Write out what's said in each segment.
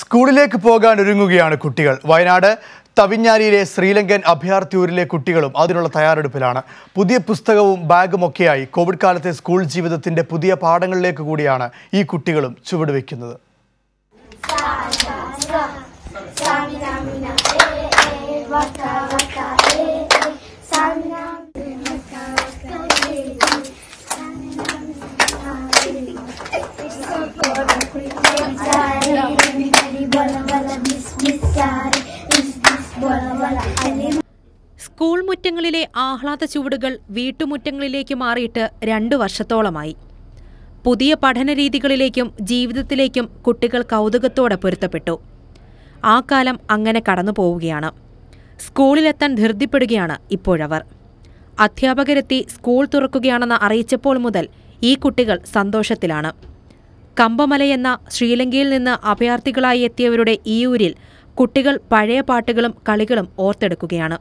സ്കൂളിലേക്ക് പോകാൻ ഒരുങ്ങുകയാണ് കുട്ടികൾ വയനാട് തവിഞ്ഞാലിയിലെ ശ്രീലങ്കൻ അഭയാർത്ഥിയൂരിലെ കുട്ടികളും അതിനുള്ള തയ്യാറെടുപ്പിലാണ് പുതിയ പുസ്തകവും ബാഗും ഒക്കെയായി കോവിഡ് കാലത്തെ സ്കൂൾ ജീവിതത്തിന്റെ പുതിയ പാഠങ്ങളിലേക്ക് കൂടിയാണ് ഈ കുട്ടികളും ചുവടുവെക്കുന്നത് സ്കൂൾ മുറ്റങ്ങളിലെ ആഹ്ലാദ ചുവടുകൾ വീട്ടുമുറ്റങ്ങളിലേക്ക് മാറിയിട്ട് രണ്ടു വർഷത്തോളമായി പുതിയ പഠന രീതികളിലേക്കും ജീവിതത്തിലേക്കും കുട്ടികൾ കൗതുകത്തോടെ പൊരുത്തപ്പെട്ടു ആ കാലം അങ്ങനെ കടന്നു പോവുകയാണ് സ്കൂളിലെത്താൻ ധൃതിപ്പെടുകയാണ് ഇപ്പോഴവർ അധ്യാപകരെത്തി സ്കൂൾ തുറക്കുകയാണെന്ന് അറിയിച്ചപ്പോൾ മുതൽ ഈ കുട്ടികൾ സന്തോഷത്തിലാണ് കമ്പമലയെന്ന ശ്രീലങ്കയിൽ നിന്ന് അഭയാർത്ഥികളായി എത്തിയവരുടെ ഈ ഊരിൽ കുട്ടികൾ പഴയ പാട്ടുകളും കളികളും ഓർത്തെടുക്കുകയാണ്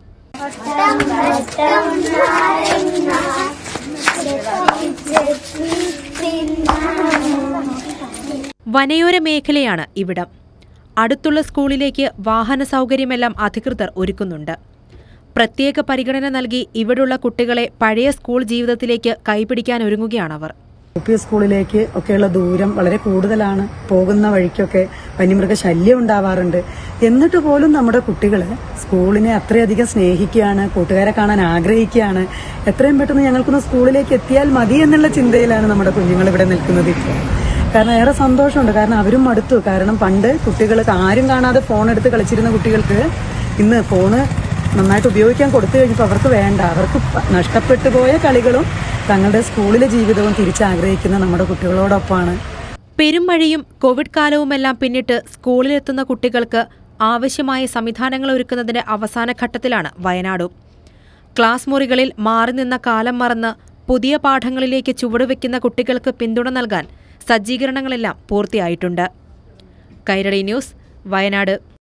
വനയോര മേഖലയാണ് ഇവിടം അടുത്തുള്ള സ്കൂളിലേക്ക് വാഹന സൗകര്യമെല്ലാം അധികൃതർ ഒരുക്കുന്നുണ്ട് പ്രത്യേക പരിഗണന നൽകി ഇവിടുള്ള കുട്ടികളെ പഴയ സ്കൂൾ ജീവിതത്തിലേക്ക് കൈപിടിക്കാൻ ഒരുങ്ങുകയാണവർ യു പി സ്കൂളിലേക്ക് ഒക്കെയുള്ള ദൂരം വളരെ കൂടുതലാണ് പോകുന്ന വഴിക്കൊക്കെ വന്യമൃഗ ശല്യം ഉണ്ടാവാറുണ്ട് എന്നിട്ട് പോലും നമ്മുടെ കുട്ടികൾ സ്കൂളിനെ അത്രയധികം സ്നേഹിക്കുകയാണ് കൂട്ടുകാരെ കാണാൻ ആഗ്രഹിക്കുകയാണ് എത്രയും പെട്ടെന്ന് ഞങ്ങൾക്കൊന്ന് സ്കൂളിലേക്ക് എത്തിയാൽ മതി എന്നുള്ള ചിന്തയിലാണ് നമ്മുടെ കുഞ്ഞുങ്ങൾ ഇവിടെ നിൽക്കുന്നത് ഇപ്പോൾ കാരണം ഏറെ സന്തോഷമുണ്ട് കാരണം അവരും മടുത്തു കാരണം പണ്ട് കുട്ടികൾക്ക് ആരും കാണാതെ ഫോൺ എടുത്ത് കളിച്ചിരുന്ന കുട്ടികൾക്ക് ഇന്ന് ഫോണ് നന്നായിട്ട് ഉപയോഗിക്കാൻ കൊടുത്തു കഴിഞ്ഞപ്പോൾ അവർക്ക് വേണ്ട അവർക്ക് പ- നഷ്ടപ്പെട്ടു പോയ കളികളും തങ്ങളുടെ സ്കൂളിലെ ജീവിതവും തിരിച്ചാഗ്രഹിക്കുന്ന നമ്മുടെ കുട്ടികളോടൊപ്പമാണ് പെരുമഴയും കോവിഡ് കാലവുമെല്ലാം പിന്നിട്ട് സ്കൂളിലെത്തുന്ന കുട്ടികൾക്ക് ആവശ്യമായ സംവിധാനങ്ങൾ ഒരുക്കുന്നതിന്റെ അവസാന ഘട്ടത്തിലാണ് വയനാടും ക്ലാസ് മുറികളിൽ മാറി നിന്ന കാലം മറന്ന് പുതിയ പാഠങ്ങളിലേക്ക് ചുവടുവെക്കുന്ന കുട്ടികൾക്ക് പിന്തുണ നൽകാൻ സജ്ജീകരണങ്ങളെല്ലാം പൂർത്തിയായിട്ടുണ്ട് കൈരളി ന്യൂസ് വയനാട്